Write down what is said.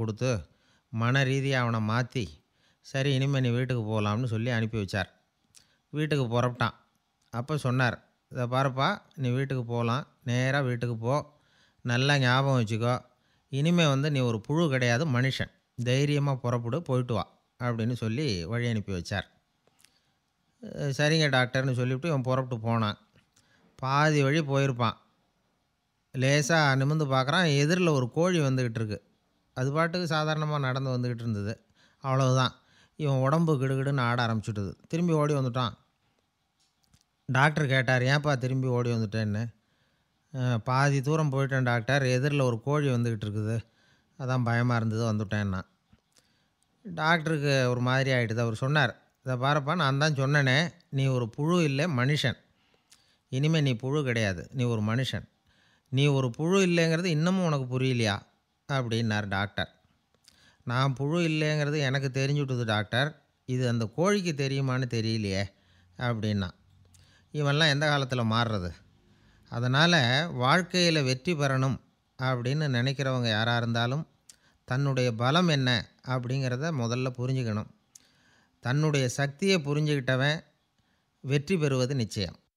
கொடுத்து மன ரீதியாக அவனை மாற்றி சரி இனிமேல் நீ வீட்டுக்கு போகலாம்னு சொல்லி அனுப்பி வச்சார் வீட்டுக்கு புறப்பட்டான் அப்போ சொன்னார் இதை பாருப்பா நீ வீட்டுக்கு போகலாம் நேராக வீட்டுக்கு போ நல்லா ஞாபகம் வச்சுக்கோ இனிமேல் வந்து நீ ஒரு புழு கிடையாது மனுஷன் தைரியமாக புறப்படு போயிட்டு வா அப்படின்னு சொல்லி வழி அனுப்பி வச்சார் அஹ் சரிங்க டாக்டர்னு சொல்லிவிட்டு இவன் புறப்பட்டு போனான் பாதி வழி போயிருப்பான் லேசாக நிமிர்ந்து பார்க்குறான் எதிரில் ஒரு கோழி வந்துக்கிட்டு இருக்கு அது பாட்டுக்கு சாதாரணமாக நடந்து வந்துக்கிட்டு இருந்தது அவ்வளவுதான் இவன் உடம்பு கிடுகிடுன்னு ஆட ஆரம்பிச்சுட்டுது திரும்பி ஓடி வந்துட்டான் டாக்டர் கேட்டார் ஏன்ப்பா திரும்பி ஓடி வந்துட்டேன்னு "அஹ், பாதி தூரம் போயிட்டேன் டாக்டர் எதிரில் ஒரு கோழி வந்துக்கிட்டு இருக்குது அதான் பயமாக இருந்தது வந்துட்டேன்னா டாக்டருக்கு ஒரு மாதிரி ஆகிடுது அவர் சொன்னார் இதை பாருப்பா நான் தான் சொன்னேனே நீ ஒரு புழு இல்லை மனுஷன் இனிமேல் நீ புழு கிடையாது நீ ஒரு மனுஷன் நீ ஒரு புழு இல்லைங்கிறது இன்னமும் உனக்கு புரியலையா அப்படின்னார் டாக்டர் நான் புழு இல்லைங்கிறது எனக்கு தெரிஞ்சுட்டுது டாக்டர் இது அந்த கோழிக்கு தெரியுமான்னு தெரியலையே அப்படின்னா இவன்லாம் எந்த காலத்தில் மாறுறது அதனால் வாழ்க்கையில் வெற்றி பெறணும் அப்படின்னு நினைக்கிறவங்க யாராக இருந்தாலும் தன்னுடைய பலம் என்ன அப்படிங்கிறத முதல்ல புரிஞ்சுக்கணும் தன்னுடைய சக்தியை புரிஞ்சுக்கிட்டவன் வெற்றி பெறுவது நிச்சயம்